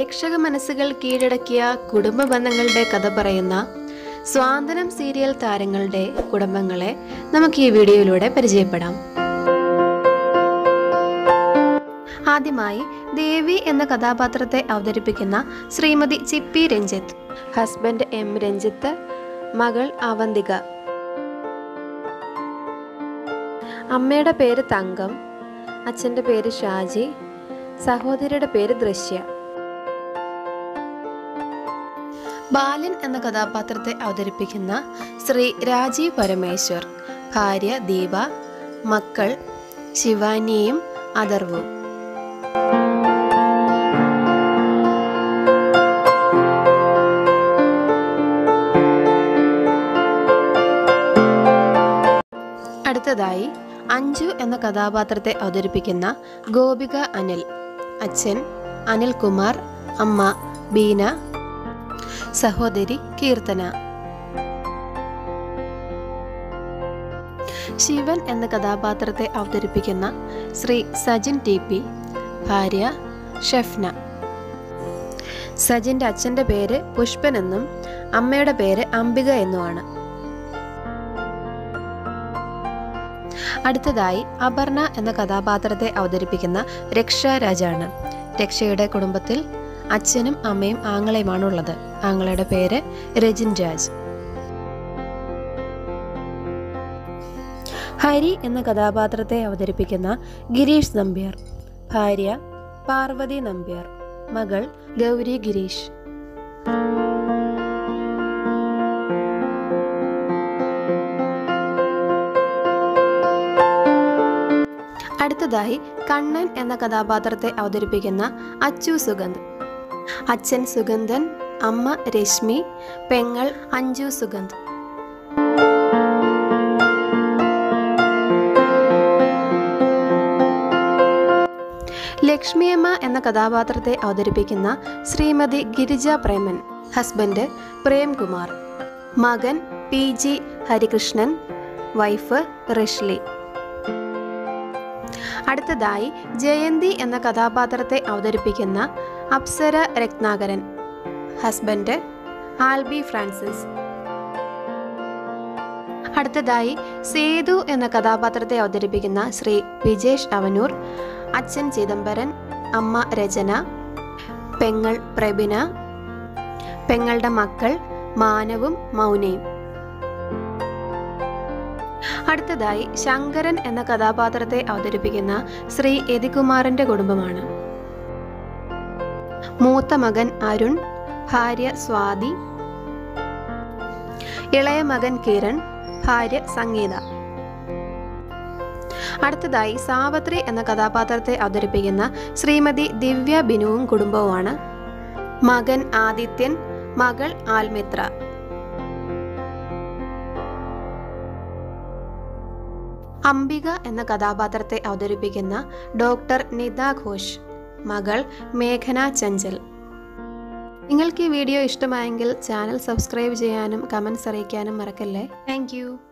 പ്രേക്ഷക മനസ്സുകൾ കീഴടക്കിയ കുടുംബ ബന്ധങ്ങളുടെ കഥ പറയുന്ന സ്വാതന്ത്ര്യം സീരിയൽ താരങ്ങളുടെ കുടുംബങ്ങളെ നമുക്ക് ഈ വീഡിയോയിലൂടെ പരിചയപ്പെടാം ആദ്യമായി ദേവി എന്ന കഥാപാത്രത്തെ അവതരിപ്പിക്കുന്ന ശ്രീമതി ചിപ്പി രഞ്ജിത്ത് ഹസ്ബൻഡ് എം രഞ്ജിത്ത് മകൾ അവന്തിക അമ്മയുടെ പേര് തങ്കം അച്ഛൻ്റെ പേര് ഷാജി സഹോദരിയുടെ പേര് ദൃശ്യ ബാലൻ എന്ന കഥാപാത്രത്തെ അവതരിപ്പിക്കുന്ന ശ്രീ രാജീവ് പരമേശ്വർ ഭാര്യ ദീപ മക്കൾ ശിവാനിയും അഥർവും അടുത്തതായി അഞ്ജു എന്ന കഥാപാത്രത്തെ അവതരിപ്പിക്കുന്ന ഗോപിക അനിൽ അച്ഛൻ അനിൽകുമാർ അമ്മ ബീന സഹോദരി കീർത്തന ശിവൻ എന്ന കഥാപാത്രത്തെ അവതരിപ്പിക്കുന്ന ശ്രീ സജിൻ ടി പി ഭാര്യ ഷെഫ്ന സജിൻ്റെ അച്ഛൻ്റെ പേര് പുഷ്പൻ എന്നും അമ്മയുടെ പേര് അംബിക എന്നുമാണ് അടുത്തതായി അപർണ എന്ന കഥാപാത്രത്തെ അവതരിപ്പിക്കുന്ന രക്ഷ രാജാണ് രക്ഷയുടെ കുടുംബത്തിൽ അച്ഛനും അമ്മയും ആങ്ങളയുമാണുള്ളത് ആങ്ങളയുടെ പേര് രജിൻ രാജ് ഹരി എന്ന കഥാപാത്രത്തെ അവതരിപ്പിക്കുന്ന ഗിരീഷ് നമ്പ്യാർ ഭാര്യ പാർവതി നമ്പ്യാർ മകൾ ഗൗരി ഗിരീഷ് അടുത്തതായി കണ്ണൻ എന്ന കഥാപാത്രത്തെ അവതരിപ്പിക്കുന്ന അച്ചു സുഗന്ധ് അച്ഛൻ സുഗന്ധൻ അമ്മ രശ്മി പെങ്ങൾ അഞ്ജു സുഗന്ധ് ലക്ഷ്മിയമ്മ എന്ന കഥാപാത്രത്തെ അവതരിപ്പിക്കുന്ന ശ്രീമതി ഗിരിജ പ്രേമൻ ഹസ്ബൻഡ് പ്രേംകുമാർ മകൻ P G Harikrishnan wife Rashli അടുത്തതായി ജയന്തി എന്ന കഥാപാത്രത്തെ അവതരിപ്പിക്കുന്ന അപ്സര രത്നാകരൻ ഹസ്ബൻഡ് ആൽബി ഫ്രാൻസിസ് അടുത്തതായി സേതു എന്ന കഥാപാത്രത്തെ അവതരിപ്പിക്കുന്ന ശ്രീ വിജേഷ് അവനൂർ അച്ഛൻ ചിദംബരൻ അമ്മ രചന പെങ്ങൾ പ്രബിന പെങ്ങളുടെ മക്കൾ മാനവും മൗനയും അടുത്തതായി ശങ്കരൻ എന്ന കഥാപാത്രത്തെ അവതരിപ്പിക്കുന്ന ശ്രീ യതികുമാറിന്റെ കുടുംബമാണ് മൂത്ത മകൻ അരുൺ ഭാര്യ സ്വാതി ഇളയ മകൻ കിരൺ ഭാര്യ സംഗീത അടുത്തതായി സാവത്രി എന്ന കഥാപാത്രത്തെ അവതരിപ്പിക്കുന്ന ശ്രീമതി ദിവ്യ ബിനുവും കുടുംബവുമാണ് മകൻ ആദിത്യൻ മകൾ ആൽമിത്ര അംബിക എന്ന കഥാപാത്രത്തെ അവതരിപ്പിക്കുന്ന ഡോക്ടർ നിത ഘോഷ് മകൾ മേഘന ചഞ്ചൽ നിങ്ങൾക്ക് ഈ വീഡിയോ ഇഷ്ടമായെങ്കിൽ ചാനൽ സബ്സ്ക്രൈബ് ചെയ്യാനും കമൻസ് അറിയിക്കാനും മറക്കല്ലേ താങ്ക്